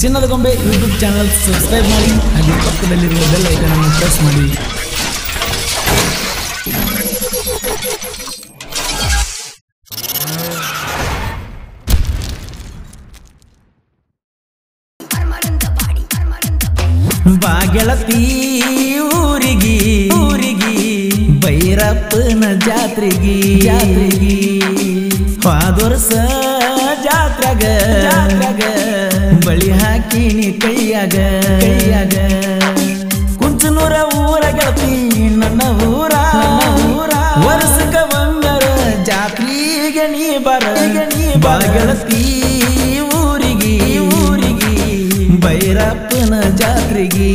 ಚಿನ್ನದ ಗೊಂಬೆ YouTube channel subscribe ಮಾಡಿ ಹಾಗೆ ಪಕ್ಕದಲ್ಲಿರುವ ಬೆಲ್ ಐಕನ್ ಅನ್ನು ಪ್ರೆಸ್ ಮಾಡಿ ಬಾಗೆಳತಿ ಊರಿಗಿ ಊರಿಗಿ ಭೈರಪ್ಪನ ಜಾತ್ರೆಗಿ ಜಾತ್ರೆಗಿ ಹೋದೊರ್ಸ ಜಾತ್ರೆಗ ಜಾತ್ರೆಗ ಬಳಿ ಹಾಕಿನಿ ಕೈಯಾಗ ಕೈಯಾಗ ಕುಂಚನೂರ ಊರ ಗೆಳತಿ ನನ್ನ ಊರ ಊರ ವರ್ಷಕ ಬಂದರ ಜಾತ್ರೆಗೆ ನೀ ಬರ ನೀ ಬಾಗೆಳತಿ ಊರಿಗಿ ಊರಿಗಿ ಭೈರಪ್ಪನ ಜಾತ್ರೆಗಿ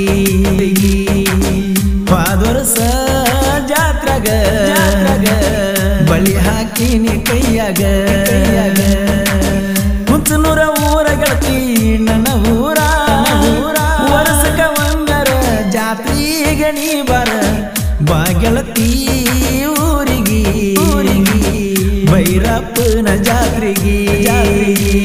ಪಾದೊರಸ ಜಾತ್ರೆಗ ಜಾತ್ರೆಗ ಬಳಿ ಹಾಕಿನಿ ಕೈಯಾಗ ಕೈಯಾಗ ಮುಚ್ಚನೂರ ಊರ ಗೆಳತಿ ನನ್ನ ಊರ ಊರ ವರ್ಷಕ ಒಂದರ ಜಾತ್ರೆಗೆ ನೀ ಬರ ಬಾಗೆಳತಿ ಊರಿಗಿ ಊರಿಗಿ ಭೈರಪ್ಪನ ಜಾತ್ರೆಗಿ ಜಾತ್ರೆಗಿ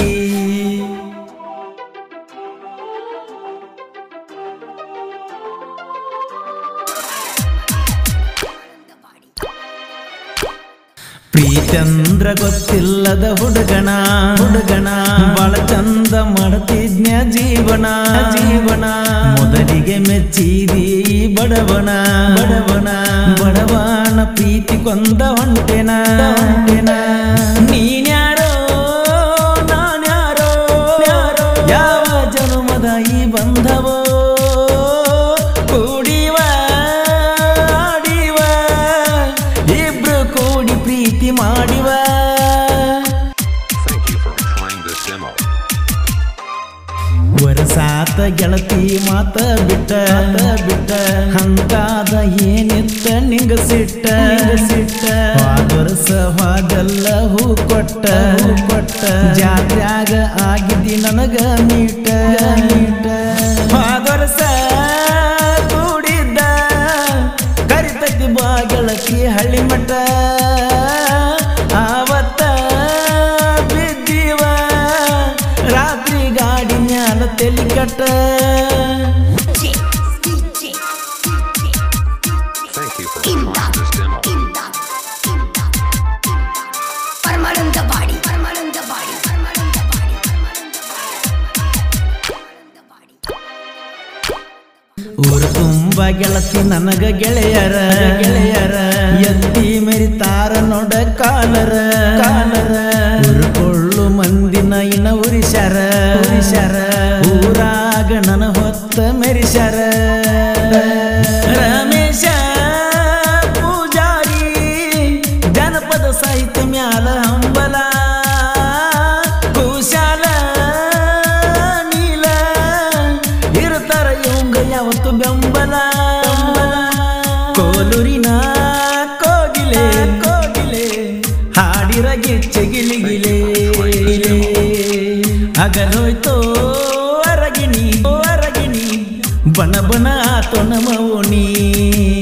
ಪ್ರೀತಂದ್ರ ಗೊತ್ತಿಲ್ಲದ ಹುಡುಗಣ ಹುಡುಗಣ ಬಹಳ ಚಂದ ಮಾಡ್ತಿದ್ನ ಜೀವನ ಜೀವನ ಮೊದಲಿಗೆ ಮೆಚ್ಚಿದಿ ಈ ಬಡವನ ಬಡವನ ಬಡವನ ಪ್ರೀತಿ ಕೊಂದ ಹೊಂಟೆನ ಹೊಂಟೆನ ನೀನ್ಯಾರೋ ನಾನ್ಯಾರೋ ಯಾರೋ ಯಾವ ಜನುಮದ ಈ ಬಂಧವೋ ಕೂಡಿವ ಆಡಿವ ಇಬ್ರು ಕೂಡಿ ಪ್ರೀತಿ ಮಾಡಿವ Thank you for trying this demo. ವರಸಾತ ಗೆಳತಿ ಮಾತ ಬಿಟ್ಟ ಬಿಟ್ಟ ಹಂಗಾದ ಏನಿತ್ತ ನಿಂಗ ಸಿಟ್ಟ ಸಿಟ್ಟ ವರ್ಷ ಹೋದಲ್ಲ ಹೂ ಕೊಟ್ಟ ಹೂ ಕೊಟ್ಟ ಜಾತ್ರ್ಯಾಗ ಆಗಿದ್ದಿ ನನಗ ಮೀಟ ಮೀಟ ವರ್ಷ ಕೂಡಿದ್ದ ಕರಿತತಿ ಬಾ ಗೆಳತಿ ಹಳ್ಳಿ ಮಠ ಆವತ್ತ ಬಿದ್ದೀವ ರಾತ್ರಿ ಗಾಡಿ ಮ್ಯಾಲ ತೆಲಿ ಕಟ್ಟ Thank you for trying this demo. ಪರಮಾನಂದ ಬಾಡಿ ಪರಮಾನಂದ ಬಾಡಿ ಪರಮಾನಂದ ಬಾಡಿ ಪರಮಾನಂದ ಬಾಡಿ ಊರ ತುಂಬ ಗೆಳತಿ ನನಗ ಗೆಳೆಯರ ಗೆಳೆಯರ ಎತ್ತಿ ಮೆರಿತಾರ ನೋಡ ಕಾಲರ ಕಾಲರ ಉರುಕೊಳ್ಳು ಮಂದಿನ ಇನ ಉರಿಶರ ಉರಿಶರ ಊರಾಗ ನನ ಹೊತ್ತ ಮೆರಿಶರ ರಮೇಶ ಪೂಜಾರಿ ಜನಪದ ಸಾಹಿತ್ಯ ಮ್ಯಾಲ ಹಂಬಲ ಕುಶಾಲ ನೀಲ ಇರ್ತಾರ ಇವಂಗ ಯಾವತ್ತು ಬೆಂಬಲ ಕೋಲೂರಿನ ಕೋಗಿಲೆ ಕೋಗಿಲೆ ಹಾಡಿರ ಗಿಚ್ಚೆ ಗಿಲಿಗಿಲೆ ಅಗಲೋಯ್ತೋ ಅರಗಿಣಿ ಅರಗಿಣಿ ಬಣ ಬಣ ಆತೋ ನಮೋನಿ